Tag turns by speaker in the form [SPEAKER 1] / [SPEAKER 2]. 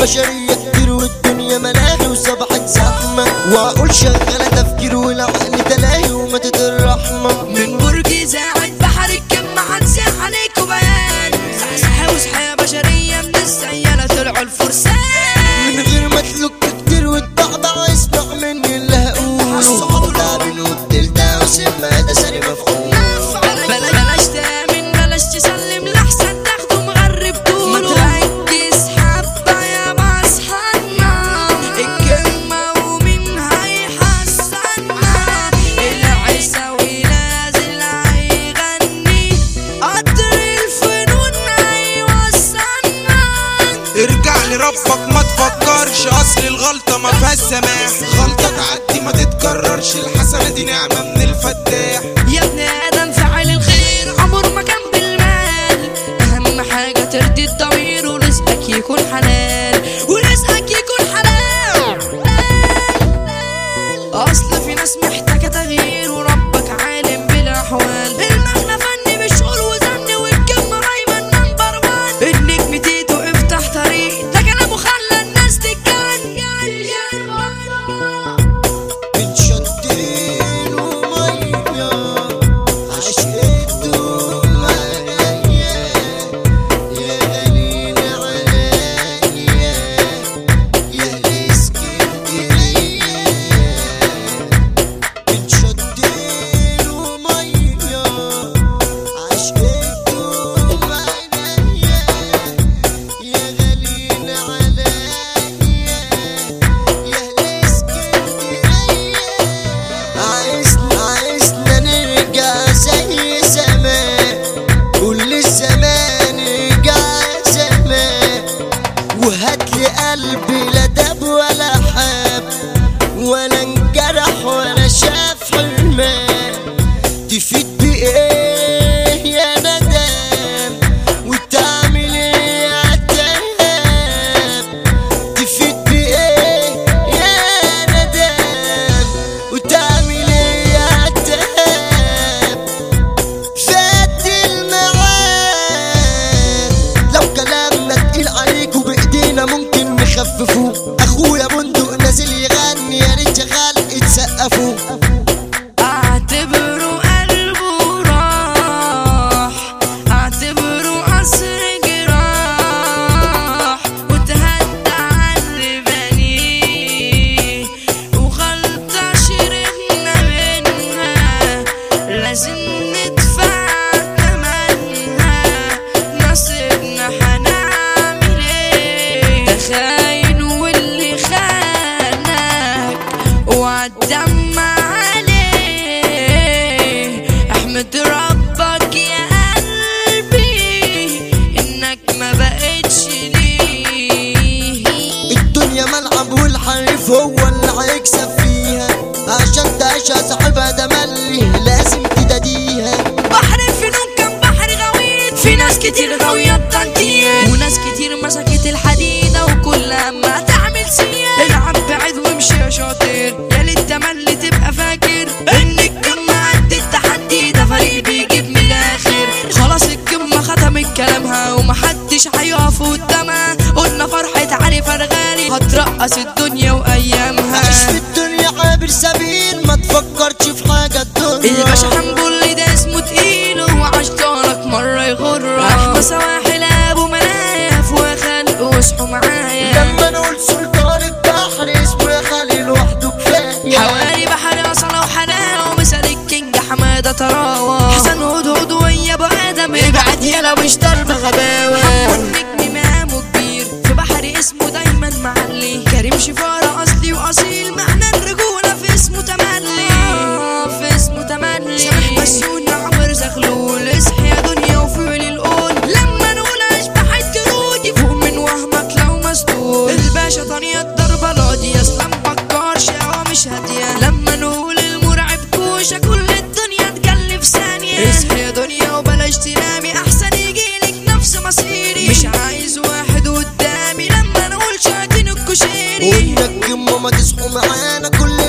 [SPEAKER 1] بشرية كتير والدنيا ملاهي وصبحت زحمة واقول شغالة تفكير والعقل تلاهي وماتت الرحمة
[SPEAKER 2] من برج زاعد بحر الكم هنسيح عليكوا بيان صحصحة وصحية بشرية من السيالة طلعوا الفرسان
[SPEAKER 1] من غير ما تلوك كتير وتبعبع اسمع مني اللي هقوله ده بنود ده وسمع ده سري مفهوم
[SPEAKER 2] بلا- بلاش تامن بلاش تسلم لحسن تاخده مغرب طوله ما تركز حبة يا مصحنا الكلمة ومين هيحسنا العيساوي نازل هيغني قدر الفنون هيوصلنا
[SPEAKER 3] ارجع لربك ما تفكرش اصل الغلطة ما فيهاش سماح غلطة تعدي ما تتكررش الحسنة دي نعمة من الفتاح
[SPEAKER 2] يا ابن ادم فعل الخير عمر ما كان بالمال اهم حاجه ترضي الضمير ورزقك يكون حلال ورزقك يكون حلال اصل في ناس محتاجه تغيير وربك عالم بالاحوال المغنى فني بالشغل وزن والكلمه دايما نمبر وان النجم تيتو افتح طريق ده كلامه خلى الناس تتجنن
[SPEAKER 1] بنشدين ومية عشقتهم عليا يا غالين عليا يا الاسكندرية بنشدين ومية عشقتهم عليا يا غالين عليا يا الاسكندرية عايزنا عايزنا نرجع زي زمان كل الزمان رجع زمان وهاتلي قلبي لا داب ولا حاب ولا انجرح ولا شاف حرمان تفيد بايه يا ندم وتعمل ايه يا عتاب تفيد بايه يا ندم وتعمل ايه يا عتاب فات الميعاد لو كلامنا تقيل عليك وبايدينا ممكن نخففوه اخويا بندق نازل يغني يا ريت خلق تسقفوه
[SPEAKER 2] اعتبره قلبه راح اعتبره قصر جراح وتهدى على اللي بنيه وغلطة شربنا منها لازم ندفع ثمنها نصيبنا هنعمل ايه ده خاين واللي خانك وعالدم عليه احمد ربك يا قلبي انك ما بقتش ليه
[SPEAKER 1] الدنيا ملعب والحريف هو اللي هيكسب فيها عشان تعيشها صاحبها ده ملي لازم تداديها
[SPEAKER 2] بحر الفنون كان بحر غويط في ناس كتير غاوية بتنطيط وناس كتير مسكت الحديدة وكل ما تعمل سيئة العب بعيد وامشي يا شاطر يا ليت تملي تبقى فاكر ان الكم قد التحدي ده فريق بيجيب من الاخر خلاص الكم ختمت كلامها ومحدش هيقف قدامها قلنا فرحة علي فرغالي هترقص الدنيا وايامها
[SPEAKER 1] عيش في الدنيا عابر سبيل ما تفكرش في حاجة الدنيا
[SPEAKER 2] الباشا حنبل ده اسمه تقيل وعشتانك مرة يغر احمى سواحل ابو منايف وخلق واصحوا معايا
[SPEAKER 1] لما نقول سلطان البحر اسمه يا خالي لوحده كفاية
[SPEAKER 2] حوالي بحر اصلا وحنان ومثال الكينج حماده طراوه حسن هدهد ويا ابو ادم ابعد يلا مش ضرب غباوه والنجم مقامه كبير في بحر اسمه دايما معلي كريم شفاره اصلي واصيل معنى الرجوله في اسمه تملي في اسمه تملي سامح مسيون عمر زغلول اصحي يا دنيا وفعل القول لما نقول اشبح الجرود يفوق من وهمك لو مسدود الباشا طنية الضربة القاضية اسلام بكار شقوة مش هادية لما نقول المرعب كوشة كل الدنيا تجلي في ثانية اصحي يا دنيا وبلاش تنامي احسن يجيلك نفس مصيري مش عايز واحد قدامي لما نقول شاكين الكشيري
[SPEAKER 1] ونجم ما تصحوا معانا كل